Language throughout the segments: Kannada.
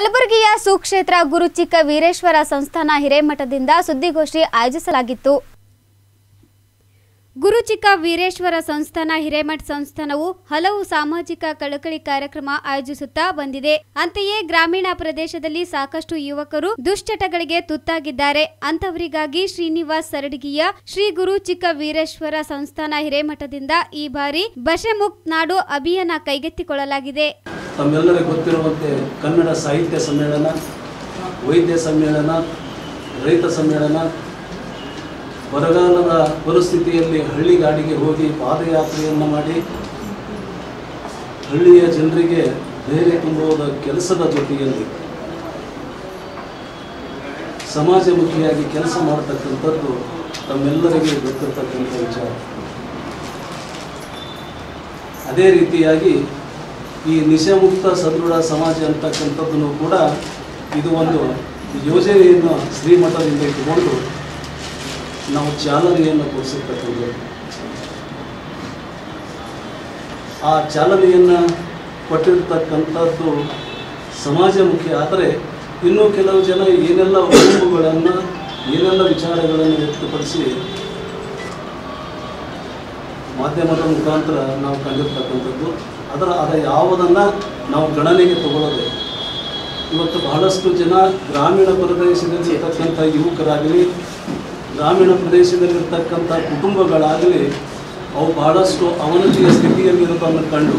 ಕಲಬುರಗಿಯ ಸುಕ್ಷೇತ್ರ ಗುರುಚಿಕ್ಕ ವೀರೇಶ್ವರ ಸಂಸ್ಥಾನ ಹಿರೇಮಠದಿಂದ ಸುದ್ದಿಗೋಷ್ಠಿ ಆಯೋಜಿಸಲಾಗಿತ್ತು ಗುರುಚಿಕ್ಕ ವೀರೇಶ್ವರ ಸಂಸ್ಥಾನ ಹಿರೇಮಠ ಸಂಸ್ಥಾನವು ಹಲವು ಸಾಮಾಜಿಕ ಕಳಕಳಿ ಕಾರ್ಯಕ್ರಮ ಆಯೋಜಿಸುತ್ತಾ ಬಂದಿದೆ ಅಂತೆಯೇ ಗ್ರಾಮೀಣ ಪ್ರದೇಶದಲ್ಲಿ ಸಾಕಷ್ಟು ಯುವಕರು ದುಶ್ಚಟಗಳಿಗೆ ತುತ್ತಾಗಿದ್ದಾರೆ ಅಂತವರಿಗಾಗಿ ಶ್ರೀನಿವಾಸ್ ಸರಡಗಿಯ ಶ್ರೀ ಗುರು ಚಿಕ್ಕ ವೀರೇಶ್ವರ ಸಂಸ್ಥಾನ ಹಿರೇಮಠದಿಂದ ಈ ಬಾರಿ ಬಶಮುಕ್ತ್ ನಾಡು ಅಭಿಯಾನ ಕೈಗೆತ್ತಿಕೊಳ್ಳಲಾಗಿದೆ ತಮ್ಮೆಲ್ಲರಿಗೂ ಗೊತ್ತಿರುವಂತೆ ಕನ್ನಡ ಸಾಹಿತ್ಯ ಸಮ್ಮೇಳನ ವೈದ್ಯ ಸಮ್ಮೇಳನ ರೈತ ಸಮ್ಮೇಳನ ಬರಗಾಲದ ಪರಿಸ್ಥಿತಿಯಲ್ಲಿ ಹಳ್ಳಿಗಾಡಿಗೆ ಹೋಗಿ ಪಾದಯಾತ್ರೆಯನ್ನು ಮಾಡಿ ಹಳ್ಳಿಯ ಜನರಿಗೆ ಧೈರ್ಯ ತುಂಬುವುದ ಕೆಲಸದ ಜೊತೆಯಲ್ಲಿ ಸಮಾಜಮುಖಿಯಾಗಿ ಕೆಲಸ ಮಾಡತಕ್ಕಂಥದ್ದು ತಮ್ಮೆಲ್ಲರಿಗೂ ಗೊತ್ತಿರತಕ್ಕಂಥ ವಿಚಾರ ಅದೇ ರೀತಿಯಾಗಿ ಈ ನಿಶಮುಕ್ತ ಸದೃಢ ಸಮಾಜ ಅಂತಕ್ಕಂಥದ್ದನ್ನು ಕೂಡ ಇದು ಒಂದು ಯೋಜನೆಯನ್ನು ಶ್ರೀಮಠದಿಂದ ಇಟ್ಟುಕೊಂಡು ನಾವು ಚಾಲನೆಯನ್ನು ಕೊಡಿಸಿರ್ತಕ್ಕಂಥದ್ದು ಆ ಚಾಲನೆಯನ್ನು ಕೊಟ್ಟಿರ್ತಕ್ಕಂಥದ್ದು ಸಮಾಜಮುಖಿ ಆದರೆ ಇನ್ನೂ ಕೆಲವು ಜನ ಏನೆಲ್ಲ ಹುರುಪುಗಳನ್ನು ಏನೆಲ್ಲ ವಿಚಾರಗಳನ್ನು ವ್ಯಕ್ತಪಡಿಸಿ ಮಾಧ್ಯಮದ ಮುಖಾಂತರ ನಾವು ಕಂಡಿರ್ತಕ್ಕಂಥದ್ದು ಅದರ ಅದರ ಯಾವುದನ್ನು ನಾವು ಗಣನೆಗೆ ತಗೊಳ್ಳೋದೆ ಇವತ್ತು ಬಹಳಷ್ಟು ಜನ ಗ್ರಾಮೀಣ ಪ್ರದೇಶದಲ್ಲಿ ಇರ್ತಕ್ಕಂಥ ಯುವಕರಾಗಲಿ ಗ್ರಾಮೀಣ ಪ್ರದೇಶದಲ್ಲಿರ್ತಕ್ಕಂಥ ಕುಟುಂಬಗಳಾಗಲಿ ಅವು ಬಹಳಷ್ಟು ಅವನತಿಯ ಸ್ಥಿತಿಯಲ್ಲಿರೋದನ್ನು ಕಂಡು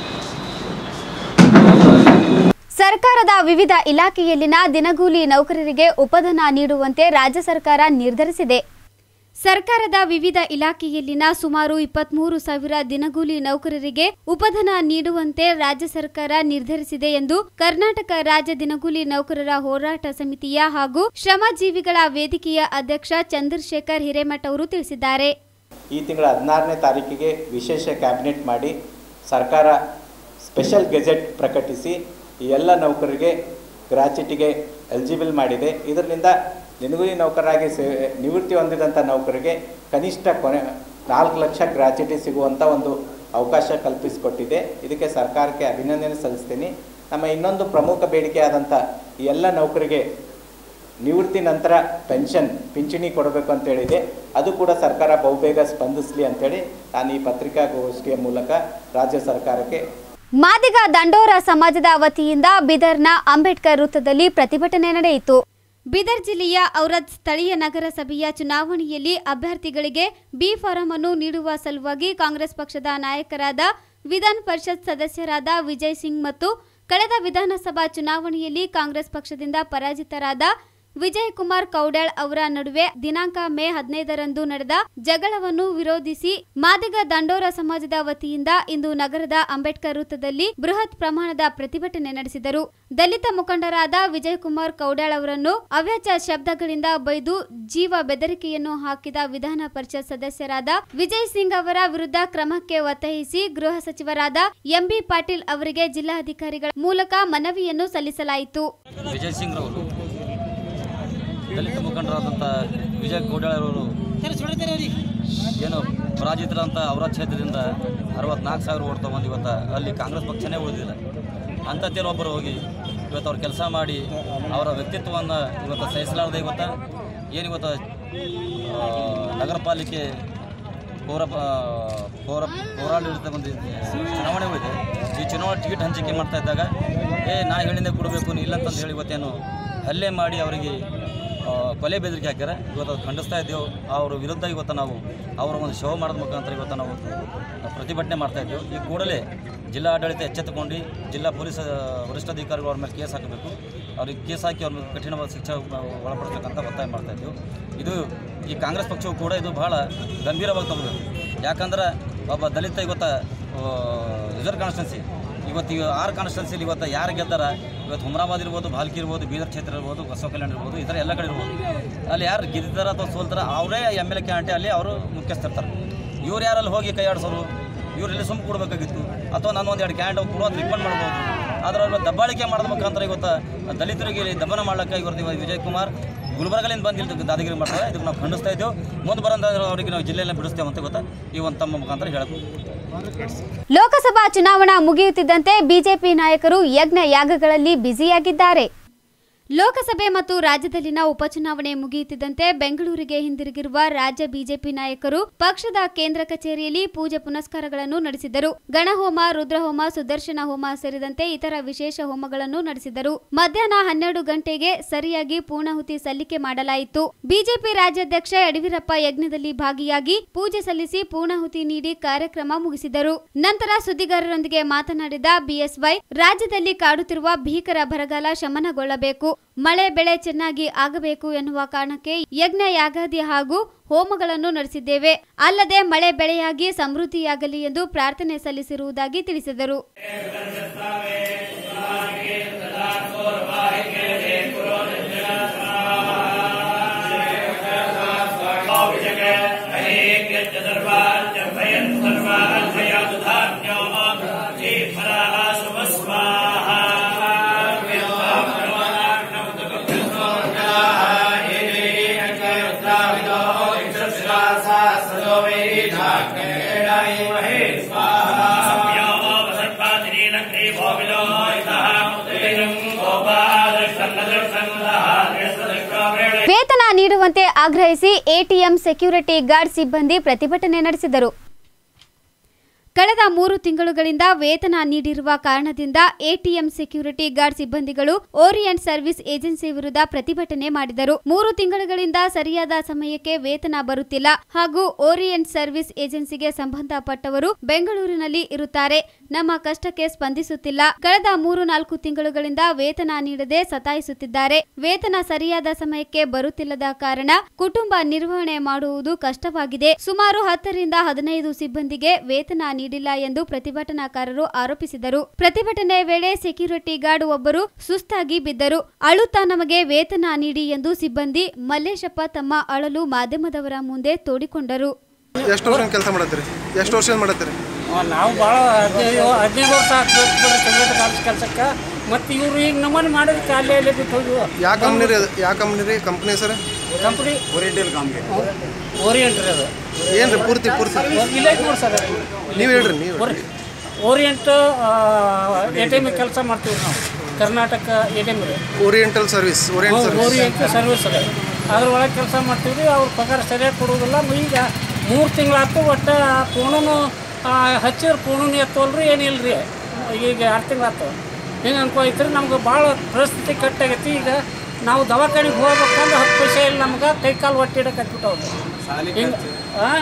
ಸರ್ಕಾರದ ವಿವಿಧ ಇಲಾಖೆಯಲ್ಲಿನ ದಿನಗೂಲಿ ನೌಕರರಿಗೆ ಉಪಧನ ನೀಡುವಂತೆ ರಾಜ್ಯ ಸರ್ಕಾರ ನಿರ್ಧರಿಸಿದೆ ಸರ್ಕಾರದ ವಿವಿಧ ಇಲಾಖೆಯಲ್ಲಿನ ಸುಮಾರು ಇಪ್ಪತ್ಮೂರು ಸಾವಿರ ದಿನಗೂಲಿ ನೌಕರರಿಗೆ ಉಪಧನ ನೀಡುವಂತೆ ರಾಜ್ಯ ಸರ್ಕಾರ ನಿರ್ಧರಿಸಿದೆ ಎಂದು ಕರ್ನಾಟಕ ರಾಜ್ಯ ದಿನಗೂಲಿ ನೌಕರರ ಹೋರಾಟ ಸಮಿತಿಯ ಹಾಗೂ ಶ್ರಮಜೀವಿಗಳ ವೇದಿಕೆಯ ಅಧ್ಯಕ್ಷ ಚಂದ್ರಶೇಖರ್ ಹಿರೇಮಠ್ ಅವರು ತಿಳಿಸಿದ್ದಾರೆ ಈ ತಿಂಗಳ ಹದಿನಾರನೇ ತಾರೀಕಿಗೆ ವಿಶೇಷ ಕ್ಯಾಬಿನೆಟ್ ಮಾಡಿ ಸರ್ಕಾರ ಸ್ಪೆಷಲ್ ಗೆಜೆಟ್ ಪ್ರಕಟಿಸಿ ಈ ಎಲ್ಲ ನೌಕರರಿಗೆ ಗ್ರಾಚ್ಯುಟಿಗೆ ಎಲಿಜಿಬಲ್ ಮಾಡಿದೆ ಇದರಿಂದ ದಿನಗೂಲಿ ನೌಕರರಾಗಿ ಸೇ ನಿವೃತ್ತಿ ಹೊಂದಿದಂಥ ನೌಕರಿಗೆ ಕನಿಷ್ಠ ಕೊನೆ ನಾಲ್ಕು ಲಕ್ಷ ಗ್ರಾಚ್ಯುಟಿ ಸಿಗುವಂಥ ಒಂದು ಅವಕಾಶ ಕಲ್ಪಿಸಿಕೊಟ್ಟಿದೆ ಇದಕ್ಕೆ ಸರ್ಕಾರಕ್ಕೆ ಅಭಿನಂದನೆ ಸಲ್ಲಿಸ್ತೀನಿ ನಮ್ಮ ಇನ್ನೊಂದು ಪ್ರಮುಖ ಬೇಡಿಕೆಯಾದಂಥ ಈ ಎಲ್ಲ ನೌಕರಿಗೆ ನಿವೃತ್ತಿ ನಂತರ ಪೆನ್ಷನ್ ಪಿಂಚಣಿ ಕೊಡಬೇಕು ಅಂತೇಳಿದೆ ಅದು ಕೂಡ ಸರ್ಕಾರ ಬಹುಬೇಗ ಸ್ಪಂದಿಸಲಿ ಅಂತೇಳಿ ನಾನು ಈ ಪತ್ರಿಕಾಗೋಷ್ಠಿಯ ಮೂಲಕ ರಾಜ್ಯ ಸರ್ಕಾರಕ್ಕೆ ಮಾದಿಗ ದಂಡೋರ ಸಮಾಜದ ವತಿಯಿಂದ ಬೀದರ್ನ ಅಂಬೇಡ್ಕರ್ ವೃತ್ತದಲ್ಲಿ ಪ್ರತಿಭಟನೆ ನಡೆಯಿತು ಬೀದರ್ ಜಿಲ್ಲೆಯ ಔರದ್ ಸ್ಥಳೀಯ ನಗರಸಭೆಯ ಚುನಾವಣೆಯಲ್ಲಿ ಅಭ್ಯರ್ಥಿಗಳಿಗೆ ಬಿ ಫಾರಂ ಅನ್ನು ನೀಡುವ ಸಲುವಾಗಿ ಕಾಂಗ್ರೆಸ್ ಪಕ್ಷದ ನಾಯಕರಾದ ವಿಧಾನ ಪರಿಷತ್ ಸದಸ್ಯರಾದ ವಿಜಯ್ ಸಿಂಗ್ ಮತ್ತು ಕಳೆದ ವಿಧಾನಸಭಾ ಚುನಾವಣೆಯಲ್ಲಿ ಕಾಂಗ್ರೆಸ್ ಪಕ್ಷದಿಂದ ಪರಾಜಿತರಾದ ವಿಜಯ್ ಕುಮಾರ್ ಕೌಡ್ಯಾಳ್ ಅವರ ನಡುವೆ ದಿನಾಂಕ ಮೇ ಹದಿನೈದರಂದು ನಡೆದ ಜಗಳವನ್ನು ವಿರೋಧಿಸಿ ಮಾದಿಗ ದಂಡೋರ ಸಮಾಜದ ವತಿಯಿಂದ ಇಂದು ನಗರದ ಅಂಬೇಡ್ಕರ್ ವೃತ್ತದಲ್ಲಿ ಬೃಹತ್ ಪ್ರಮಾಣದ ಪ್ರತಿಭಟನೆ ನಡೆಸಿದರು ದಲಿತ ಮುಖಂಡರಾದ ವಿಜಯ್ ಕುಮಾರ್ ಕೌಡ್ಯಾಳ್ ಅವರನ್ನು ಅವ್ಯಾಚ ಶಬ್ದಗಳಿಂದ ಬೈದು ಜೀವ ಬೆದರಿಕೆಯನ್ನು ಹಾಕಿದ ವಿಧಾನ ಪರಿಷತ್ ಸದಸ್ಯರಾದ ವಿಜಯ್ ಸಿಂಗ್ ಅವರ ವಿರುದ್ಧ ಕ್ರಮಕ್ಕೆ ಒತ್ತಾಯಿಸಿ ಗೃಹ ಸಚಿವರಾದ ಎಂಬಿ ಪಾಟೀಲ್ ಅವರಿಗೆ ಜಿಲ್ಲಾಧಿಕಾರಿಗಳ ಮೂಲಕ ಮನವಿಯನ್ನು ಸಲ್ಲಿಸಲಾಯಿತು ವಿಜಯ್ ಸಿಂಗ್ ರವರು ದಲಿತ ಮುಖಂಡರಾದಂಥ ವಿಜಯ್ ಕೋಡ್ಯಾಳರವರು ಏನು ಪರಾಜಿತರಂತ ಅವರ ಕ್ಷೇತ್ರದಿಂದ ಅರವತ್ನಾಲ್ಕು ಸಾವಿರ ಓಟ್ ತೊಗೊಂಡು ಇವತ್ತು ಅಲ್ಲಿ ಕಾಂಗ್ರೆಸ್ ಪಕ್ಷನೇ ಉಳಿದಿಲ್ಲ ಅಂಥದ್ದೇನು ಒಬ್ಬರು ಹೋಗಿ ಇವತ್ತು ಅವ್ರು ಕೆಲಸ ಮಾಡಿ ಅವರ ವ್ಯಕ್ತಿತ್ವವನ್ನು ಇವತ್ತು ಸಹಿಸಲಾರದೆ ಇವತ್ತು ಏನು ಇವತ್ತು ಆ, ನಗರ ಪಾಲಿಕೆ ಪೌರ ಪೌರ ಪೌರಾಡಳಿತ ಒಂದು ಚುನಾವಣೆ ಉಳಿದೆ ಈ ಚುನಾವಣೆ ಟಿಕೆಟ್ ಹಂಚಿಕೆ ಮಾಡ್ತಾ ಇದ್ದಾಗ ಏ ನಾ ಹೇಳಿಂದೆ ಕೊಡಬೇಕು ನೀ ಇಲ್ಲ ಅಂತಂದು ಹೇಳಿ ಇವತ್ತೇನು ಹಲ್ಲೆ ಮಾಡಿ ಅವರಿಗೆ ಆ, ಕೊಲೆ ಬೆದರಿಕೆ ಹಾಕ್ಯಾರ ಇವತ್ತು ಅದು ಖಂಡಿಸ್ತಾ ಇದ್ದೇವೆ ಅವ್ರ ವಿರುದ್ಧ ಇವತ್ತು ನಾವು ಅವರ ಒಂದು ಶೋ ಮಾಡೋದ ಮುಖಾಂತರ ಇವತ್ತು ನಾವು ಪ್ರತಿಭಟನೆ ಮಾಡ್ತಾ ಇದ್ದೇವೆ ಈ ಕೂಡಲೇ ಜಿಲ್ಲಾ ಆಡಳಿತ ಎಚ್ಚೆತ್ತುಕೊಂಡು ಜಿಲ್ಲಾ ಪೊಲೀಸ್ ವರಿಷ್ಠಾಧಿಕಾರಿಗಳು ಅವ್ರ ಮೇಲೆ ಕೇಸ್ ಹಾಕಬೇಕು ಅವ್ರಿಗೆ ಕೇಸ್ ಹಾಕಿ ಅವ್ರನ್ನ ಕಠಿಣವಾದ ಶಿಕ್ಷೆ ಒಳಪಡಿಸಬೇಕಂತ ಒತ್ತಾಯ ಮಾಡ್ತಾ ಇದ್ದೇವೆ ಇದು ಈ ಕಾಂಗ್ರೆಸ್ ಪಕ್ಷವು ಕೂಡ ಇದು ಬಹಳ ಗಂಭೀರವಾಗಿ ತಗೋಬೇಕು ಯಾಕಂದ್ರೆ ಒಬ್ಬ ದಲಿತ ಇವತ್ತು ರಿಸರ್ವ್ ಕಾನ್ಸ್ಟೆನ್ಸಿ ಇವತ್ತು ಈ ಆರು ಕಾನ್ಸ್ಟೆನ್ಸಿಲಿ ಇವತ್ತು ಯಾರು ಗೆದ್ದಾರ ಇವತ್ತು ಹುಮರಾಬಾದ್ ಇರ್ಬೋದು ಭಾಲ್ಕಿ ಇರ್ಬೋದು ಬೀದರ್ ಕ್ಷೇತ್ರ ಇರ್ಬೋದು ಬಸವ ಕಲ್ಯಾಣ ಇರ್ಬೋದು ಈ ಥರ ಎಲ್ಲ ಕಡೆ ಇರ್ಬೋದು ಅಲ್ಲಿ ಯಾರು ಗೆದ್ದಿದ್ದಾರೆ ಅಥವಾ ಸೋಲ್ತಾರ ಅವರೇ ಎಮ್ ಎಲ್ ಎ ಕ್ಯಾಂಡಿಡೇಟ್ ಅಲ್ಲಿ ಅವರು ಮುಖ್ಯಸ್ಥಿರ್ತಾರೆ ಇವ್ರು ಯಾರಲ್ಲಿ ಹೋಗಿ ಕೈ ಆಡಿಸೋರು ಇವ್ರು ಇಲ್ಲಿ ಸುಮ್ಮನೆ ಕೊಡಬೇಕಾಗಿತ್ತು ಅಥವಾ ನಾನು ಒಂದು ಎರಡು ಕ್ಯಾಂಡಿಡೇಟ್ ಕೊಡೋದು ರಿಕಮೆಂಡ್ ಮಾಡ್ಬೋದು ಆದರೆ ಅವ್ರ ದಬ್ಬಾಳಿಕೆ ಮಾಡೋದ ಮುಖಾಂತರ ಇವತ್ತು ದಲಿತರಿಗೆ ಇಲ್ಲಿ ದಮನ ಮಾಡ್ಲಿಕ್ಕೆ ಇವತ್ತು ಇವತ್ತು ವಿಜಯ್ ಕುಮಾರ್ ಗುಲ್ಬರ್ಗಲಿಂದ ಬಂದು ಇಲ್ಲಿ ದಾದಾಗಿರಿ ಮಾಡ್ತಾರೆ ಇದಕ್ಕೆ ನಾವು ಖಂಡಿಸ್ತಾ ಇದ್ದೇವೆ ಮುಂದೆ ಬರೋಂದ್ರೆ ಅವರಿಗೆ ನಾವು ಜಿಲ್ಲೆಯಲ್ಲೇ ಬಿಡಿಸ್ತೇವೆ ಅಂತ ಗೊತ್ತಾ ಈ ಒಂದು ತಮ್ಮ ಮುಖಾಂತರ ಹೇಳಬೇಕು ಲೋಕಸಭಾ ಚುನಾವಣಾ ಮುಗಿಯುತ್ತಿದ್ದಂತೆ ಬಿಜೆಪಿ ನಾಯಕರು ಯಜ್ಞ ಯಾಗಗಳಲ್ಲಿ ಬ್ಯುಸಿಯಾಗಿದ್ದಾರೆ ಲೋಕಸಭೆ ಮತ್ತು ರಾಜ್ಯದಲ್ಲಿನ ಉಪಚುನಾವಣೆ ಮುಗಿಯುತ್ತಿದ್ದಂತೆ ಬೆಂಗಳೂರಿಗೆ ಹಿಂದಿರುಗಿರುವ ರಾಜ್ಯ ಬಿಜೆಪಿ ನಾಯಕರು ಪಕ್ಷದ ಕೇಂದ್ರ ಕಚೇರಿಯಲ್ಲಿ ಪೂಜೆ ಪುನಸ್ಕಾರಗಳನ್ನು ನಡೆಸಿದರು ಗಣಹೋಮ ರುದ್ರಹೋಮ ಸುದರ್ಶನ ಹೋಮ ಸೇರಿದಂತೆ ಇತರ ವಿಶೇಷ ಹೋಮಗಳನ್ನು ನಡೆಸಿದರು ಮಧ್ಯಾಹ್ನ ಹನ್ನೆರಡು ಗಂಟೆಗೆ ಸರಿಯಾಗಿ ಪೂರ್ಣಾಹುತಿ ಸಲ್ಲಿಕೆ ಮಾಡಲಾಯಿತು ಬಿಜೆಪಿ ರಾಜ್ಯಾಧ್ಯಕ್ಷ ಯಡಿಯೂರಪ್ಪ ಯಜ್ಞದಲ್ಲಿ ಭಾಗಿಯಾಗಿ ಪೂಜೆ ಸಲ್ಲಿಸಿ ಪೂರ್ಣಾಹುತಿ ನೀಡಿ ಕಾರ್ಯಕ್ರಮ ಮುಗಿಸಿದರು ನಂತರ ಸುದ್ದಿಗಾರರೊಂದಿಗೆ ಮಾತನಾಡಿದ ಬಿಎಸ್ವೈ ರಾಜ್ಯದಲ್ಲಿ ಕಾಡುತ್ತಿರುವ ಭೀಕರ ಬರಗಾಲ ಶಮನಗೊಳ್ಳಬೇಕು ಮಳೆ ಬೆಳೆ ಚೆನ್ನಾಗಿ ಆಗಬೇಕು ಎನ್ನುವ ಕಾರಣಕ್ಕೆ ಯಜ್ಞ ಯಾಗಾದಿ ಹಾಗೂ ಹೋಮಗಳನ್ನು ನಡೆಸಿದ್ದೇವೆ ಅಲ್ಲದೆ ಮಳೆ ಬೆಳೆಯಾಗಿ ಸಮೃದ್ಧಿಯಾಗಲಿ ಎಂದು ಪ್ರಾರ್ಥನೆ ಸಲ್ಲಿಸಿರುವುದಾಗಿ ತಿಳಿಸಿದರು ವೇತನ ನೀಡುವಂತೆ ಆಗ್ರಹಿಸಿ ಎಟಿಎಂ ಸೆಕ್ಯೂರಿಟಿ ಗಾರ್ಡ್ ಸಿಬ್ಬಂದಿ ಪ್ರತಿಭಟನೆ ನಡೆಸಿದರು ಕಳೆದ ಮೂರು ತಿಂಗಳುಗಳಿಂದ ವೇತನ ನೀಡಿರುವ ಕಾರಣದಿಂದ ಎಟಿಎಂ ಸೆಕ್ಯೂರಿಟಿ ಗಾರ್ಡ್ ಸಿಬ್ಬಂದಿಗಳು ಓರಿಯಂಟ್ ಸರ್ವಿಸ್ ಏಜೆನ್ಸಿ ವಿರುದ್ಧ ಪ್ರತಿಭಟನೆ ಮಾಡಿದರು ಮೂರು ತಿಂಗಳುಗಳಿಂದ ಸರಿಯಾದ ಸಮಯಕ್ಕೆ ವೇತನ ಬರುತ್ತಿಲ್ಲ ಹಾಗೂ ಓರಿಯಂಟ್ ಸರ್ವಿಸ್ ಏಜೆನ್ಸಿಗೆ ಸಂಬಂಧಪಟ್ಟವರು ಬೆಂಗಳೂರಿನಲ್ಲಿ ಇರುತ್ತಾರೆ ನಮ್ಮ ಕಷ್ಟಕ್ಕೆ ಸ್ಪಂದಿಸುತ್ತಿಲ್ಲ ಕಳೆದ ಮೂರು ನಾಲ್ಕು ತಿಂಗಳುಗಳಿಂದ ವೇತನ ನೀಡದೆ ಸತಾಯಿಸುತ್ತಿದ್ದಾರೆ ವೇತನ ಸರಿಯಾದ ಸಮಯಕ್ಕೆ ಬರುತ್ತಿಲ್ಲದ ಕಾರಣ ಕುಟುಂಬ ನಿರ್ವಹಣೆ ಮಾಡುವುದು ಕಷ್ಟವಾಗಿದೆ ಸುಮಾರು ಹತ್ತರಿಂದ ಹದಿನೈದು ಸಿಬ್ಬಂದಿಗೆ ವೇತನ ನೀಡಿಲ್ಲ ಎಂದು ಪ್ರತಿಭಟನಾಕಾರರು ಆರೋಪಿಸಿದರು ಪ್ರತಿಭಟನೆ ವೇಳೆ ಸೆಕ್ಯೂರಿಟಿ ಗಾರ್ಡ್ ಒಬ್ಬರು ಸುಸ್ತಾಗಿ ಬಿದ್ದರು ಅಳುತ್ತಾ ನಮಗೆ ವೇತನ ನೀಡಿ ಎಂದು ಸಿಬ್ಬಂದಿ ಮಲ್ಲೇಶಪ್ಪ ತಮ್ಮ ಅಳಲು ಮಾಧ್ಯಮದವರ ಮುಂದೆ ತೋಡಿಕೊಂಡರು ಎಷ್ಟು ವರ್ಷ ಕೆಲಸ ಮಾಡತ್ತೀರಿ ಎಷ್ಟು ವರ್ಷ ಮಾಡತ್ತೀರಿ ನಾವು ಭಾಳ ಹದಿನೈದು ಹದಿನೈದು ವರ್ಷ ಆಗ್ಬೇಕು ಬಿಡ್ರಿ ಸಂಗೀತ ಕಾಲೇಜ್ ಕೆಲಸಕ್ಕೆ ಮತ್ತು ಇವರು ಈಗ ನಮ್ಮನ್ನು ಮಾಡೋದಕ್ಕೆ ಅಲ್ಲೇ ಅಲ್ಲೇ ಬಿಟ್ಟು ಹೋಗಿವು ಯಾವ ಕಂಪ್ನಿ ರೀ ಅದು ಯಾವ ಕಂಪ್ನಿ ರೀ company sir company oriental company orient ರೀ ಅದು ಏನು ರೀ ಪೂರ್ತಿ ಪೂರ್ತಿ ಇಲ್ಲೇ ನೋಡಿ ಸರ್ ನೀವು ಹೇಳ್ರಿ ನೀವು ಓರಿಯೆಂಟ್ ಎ ಟಿ ಎಮ್ ಕೆಲಸ ಮಾಡ್ತೀವಿ ನಾವು ಕರ್ನಾಟಕ ಎ ಟಿ ಎಮ್ ರೀ oriental service orient service orient service ಅದ ಅದ್ರೊಳಗೆ ಕೆಲಸ ಮಾಡ್ತೀವಿ ರೀ ಅವ್ರ ಪಗಾರ ಸರಿಯಾಗಿ ಕೊಡೋದಿಲ್ಲ ಈಗ ಮೂರು ತಿಂಗಳಾಯ್ತು ಒಟ್ಟು ಫೋನು ಹಚ್ಚಿದ್ರೆ ಫೋನು ಎತ್ತವಲ್ರಿ ಏನಿಲ್ಲ ರೀ ಈಗ ಎರಡು ತಿಂಗಳಾಯ್ತು ಹಿಂಗೆ ಅನ್ಕೋಯ್ತ್ರಿ ನಮ್ಗೆ ಭಾಳ ಪರಿಸ್ಥಿತಿ ಕೆಟ್ಟಾಗೈತಿ ಈಗ ನಾವು ದವಾಖಾನಿಗೆ ಹೋಗ್ಬೇಕಂದ್ರೆ ಹತ್ತು ಪೈಸೆ ಇಲ್ಲ ನಮ್ಗೆ ಕೈ ಕಾಲು ಒಟ್ಟಿಡಕ್ಕೆ ಹತ್ಬಿಟ್ಟವ್ರಿ ಹಿಂಗೆ ಹಾಂ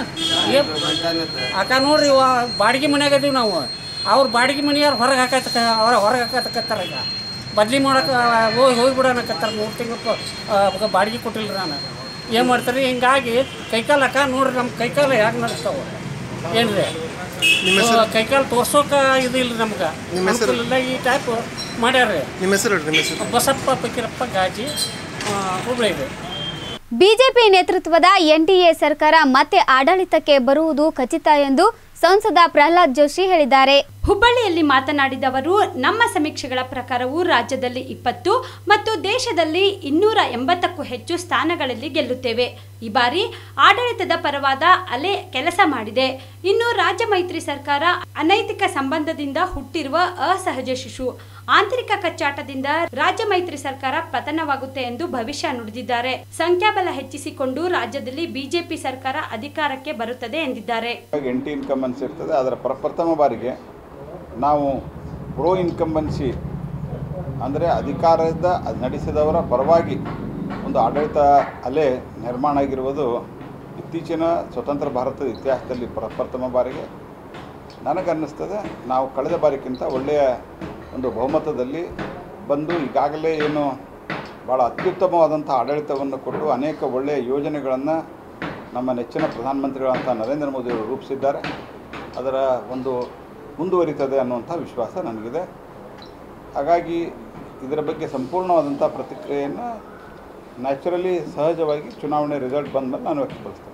ಅಕ್ಕ ನೋಡ್ರಿ ಇವ ಬಾಡಿಗೆ ಮನ್ಯಾಗ ಅದೀವಿ ನಾವು ಅವ್ರ ಬಾಡಿಗೆ ಮನೆಯವ್ರು ಹೊರಗೆ ಹಾಕತ್ತ ಅವ್ರ ಹೊರಗೆ ಹಾಕತ್ತಕತ್ತಾರ ಈಗ ಬದ್ಲಿ ಮಾಡಕ್ಕೆ ಹೋಗಿ ಹೋಗಿಬಿಡೋಣಕತ್ತಾರ ಮೂರು ತಿಂಗಳು ಬಾಡಿಗೆ ಕೊಟ್ಟಿಲ್ಲ ನಾನು ಏನು ಮಾಡ್ತಾರೆ ಹಿಂಗಾಗಿ ಕೈಕಾಲು ಅಕ್ಕ ನೋಡ್ರಿ ನಮ್ಮ ಕೈಕಾಲು ಹೇಗೆ ನಡೆಸ್ತಾವೆ ಏನು ರೀ ಕೈಕಾಲು ತೋರ್ಸೋಕೆ ಇದು ಇಲ್ಲ ನಮ್ಗೆ ಅನುಕೂಲ ಇಲ್ಲ ಈ ಟೈಪ್ ಮಾಡ್ಯಾರ್ರಿ ನಿಮ್ಮ ಹೆಸರು ಹೇಳ್ರಿ ನಿಮ್ಮ ಹೆಸರು ಬಸಪ್ಪ ಫಕೀರಪ್ಪ ಗಾಜಿ ಹುಬ್ಳಿ ಇದೆ ಬಿಜೆಪಿ ನೇತೃತ್ವದ ಎನ್ಡಿಎ ಸರ್ಕಾರ ಮತ್ತೆ ಆಡಳಿತಕ್ಕೆ ಬರುವುದು ಖಚಿತ ಎಂದು ಸಂಸದ ಪ್ರಹ್ಲಾದ್ ಜೋಶಿ ಹೇಳಿದ್ದಾರೆ ಹುಬ್ಬಳ್ಳಿಯಲ್ಲಿ ಮಾತನಾಡಿದ ಅವರು ನಮ್ಮ ಸಮೀಕ್ಷೆಗಳ ಪ್ರಕಾರವು ರಾಜ್ಯದಲ್ಲಿ ಇಪ್ಪತ್ತು ಮತ್ತು ದೇಶದಲ್ಲಿ ಇನ್ನೂರ ಎಂಬತ್ತಕ್ಕೂ ಹೆಚ್ಚು ಸ್ಥಾನಗಳಲ್ಲಿ ಗೆಲ್ಲುತ್ತೇವೆ ಈ ಬಾರಿ ಆಡಳಿತದ ಪರವಾದ ಅಲೆ ಕೆಲಸ ಮಾಡಿದೆ ಇನ್ನು ರಾಜ್ಯ ಮೈತ್ರಿ ಸರ್ಕಾರ ಅನೈತಿಕ ಸಂಬಂಧದಿಂದ ಹುಟ್ಟಿರುವ ಅಸಹಜ ಶಿಶು ಆಂತರಿಕ ಕಚ್ಚಾಟದಿಂದ ರಾಜ್ಯ ಮೈತ್ರಿ ಸರ್ಕಾರ ಪತನವಾಗುತ್ತೆ ಎಂದು ಭವಿಷ್ಯ ನುಡಿದಿದ್ದಾರೆ ಸಂಖ್ಯಾಬಲ ಹೆಚ್ಚಿಸಿಕೊಂಡು ರಾಜ್ಯದಲ್ಲಿ ಬಿಜೆಪಿ ಸರ್ಕಾರ ಅಧಿಕಾರಕ್ಕೆ ಬರುತ್ತದೆ ಎಂದಿದ್ದಾರೆ ಎಂಟಿ ಇನ್ಕಂಬನ್ಸಿ ಇರ್ತದೆ ಅದರ ಪ್ರಪ್ರಥಮ ಬಾರಿಗೆ ನಾವು ಪ್ರೋ ಇನ್ಕಂಬನ್ಸಿ ಅಂದರೆ ಅಧಿಕಾರದ ನಡೆಸಿದವರ ಪರವಾಗಿ ಒಂದು ಆಡಳಿತ ಅಲೆ ನಿರ್ಮಾಣ ಆಗಿರುವುದು ಇತ್ತೀಚಿನ ಸ್ವತಂತ್ರ ಭಾರತದ ಇತಿಹಾಸದಲ್ಲಿ ಪ್ರಪ್ರಥಮ ಬಾರಿಗೆ ನನಗನ್ನಿಸ್ತದೆ ನಾವು ಕಳೆದ ಬಾರಿಗಿಂತ ಒಳ್ಳೆಯ ಒಂದು ಬಹುಮತದಲ್ಲಿ ಬಂದು ಈಗಾಗಲೇ ಏನು ಭಾಳ ಅತ್ಯುತ್ತಮವಾದಂಥ ಆಡಳಿತವನ್ನು ಕೊಟ್ಟು ಅನೇಕ ಒಳ್ಳೆಯ ಯೋಜನೆಗಳನ್ನು ನಮ್ಮ ನೆಚ್ಚಿನ ಪ್ರಧಾನಮಂತ್ರಿಗಳಂಥ ನರೇಂದ್ರ ಮೋದಿಯವರು ರೂಪಿಸಿದ್ದಾರೆ ಅದರ ಒಂದು ಮುಂದುವರಿತದೆ ಅನ್ನುವಂಥ ವಿಶ್ವಾಸ ನನಗಿದೆ ಹಾಗಾಗಿ ಇದರ ಬಗ್ಗೆ ಸಂಪೂರ್ಣವಾದಂಥ ಪ್ರತಿಕ್ರಿಯೆಯನ್ನು ನ್ಯಾಚುರಲಿ ಸಹಜವಾಗಿ ಚುನಾವಣೆ ರಿಸಲ್ಟ್ ಬಂದ ನಾನು ವ್ಯಕ್ತಪಡಿಸ್ತೇನೆ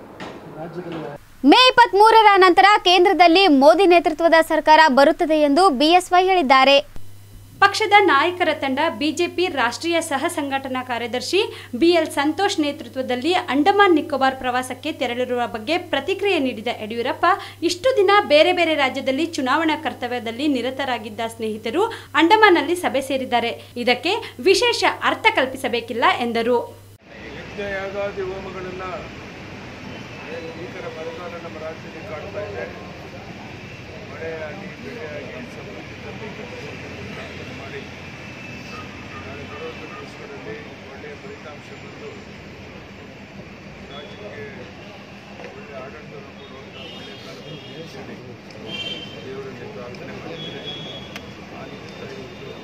ಮೇ ಇಪ್ಪತ್ತ್ ಮೂರರ ನಂತರ ಕೇಂದ್ರದಲ್ಲಿ ಮೋದಿ ನೇತೃತ್ವದ ಸರ್ಕಾರ ಬರುತ್ತದೆ ಎಂದು ಬಿಎಸ್ವೈ ಹೇಳಿದ್ದಾರೆ ಪಕ್ಷದ ನಾಯಕರ ತಂಡ ಬಿಜೆಪಿ ರಾಷ್ಟ್ರೀಯ ಸಹ ಸಂಘಟನಾ ಕಾರ್ಯದರ್ಶಿ ಬಿಎಲ್ ಸಂತೋಷ್ ನೇತೃತ್ವದಲ್ಲಿ ಅಂಡಮಾನ್ ನಿಕೋಬಾರ್ ಪ್ರವಾಸಕ್ಕೆ ತೆರಳಿರುವ ಬಗ್ಗೆ ಪ್ರತಿಕ್ರಿಯೆ ನೀಡಿದ ಯಡಿಯೂರಪ್ಪ ಇಷ್ಟು ದಿನ ಬೇರೆ ಬೇರೆ ರಾಜ್ಯದಲ್ಲಿ ಚುನಾವಣಾ ಕರ್ತವ್ಯದಲ್ಲಿ ನಿರತರಾಗಿದ್ದ ಸ್ನೇಹಿತರು ಅಂಡಮಾನ್ನಲ್ಲಿ ಸಭೆ ಸೇರಿದ್ದಾರೆ ಇದಕ್ಕೆ ವಿಶೇಷ ಅರ್ಥ ಕಲ್ಪಿಸಬೇಕಿಲ್ಲ ಎಂದರು ಯಜ್ಞಯಾಗಾದಿ ಹೋಮಗಳನ್ನು ಭೀಕರ ಬರಗಾಲ ನಮ್ಮ ರಾಜ್ಯದಲ್ಲಿ ಕಾಡ್ತಾ ಇದೆ ಮಳೆಯಾಗಿ ಬೆಳೆಯಾಗಿ ಸಮೃದ್ಧಿ ತರಬೇತಿ ಮಾಡಿ ನಾಳೆ ಬರುವಂಥ ದಿವಸಗಳಲ್ಲಿ ಒಳ್ಳೆಯ ಫಲಿತಾಂಶ ಬಂದು ರಾಜ್ಯಕ್ಕೆ ಒಳ್ಳೆಯ ಆಡಳಿತವನ್ನು ಕೊಡುವಂಥ ಒಳ್ಳೆಯ ಕಾಲದಲ್ಲಿ ನಿರೀಕ್ಷಣೆ ದೇವರಲ್ಲಿ ಪ್ರಾರ್ಥನೆ ಮಾಡಿದರೆ ಆ ನಿಟ್ಟಿನಲ್ಲಿ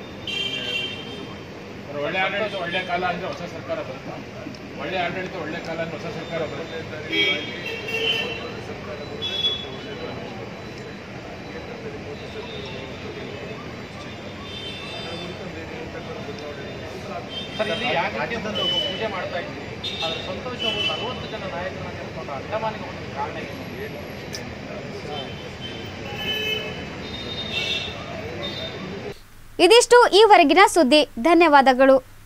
ಇವತ್ತು ಒಳ್ಳೆ ಆಡಳಿತ ಒಳ್ಳೆ ಕಾಲ ಅಂದ್ರೆ ಹೊಸ ಸರ್ಕಾರ ಬರುತ್ತೆ ಒಳ್ಳೆ ಆಡಳಿತ ಒಳ್ಳೆ ಕಾಲ ಅಂದ್ರೆ ಹೊಸ ಸರ್ಕಾರ ಬರುತ್ತೆ ಸರ್ ಇಲ್ಲಿ ಯಾಕೆ ಬಂದು ಪೂಜೆ ಮಾಡ್ತಾ ಇದ್ವಿ ಅದ್ರ ಸಂತೋಷ ಒಂದು ನಲವತ್ತು ಜನ ನಾಯಕರನ್ನ ಕರ್ಕೊಂಡು ಅಂಡಮಾನಿಗೆ ಹೋಗೋದಕ್ಕೆ ಕಾರಣ ಏನು ಇದಿಷ್ಟು ಈವರೆಗಿನ ಸುದ್ದಿ ಧನ್ಯವಾದಗಳು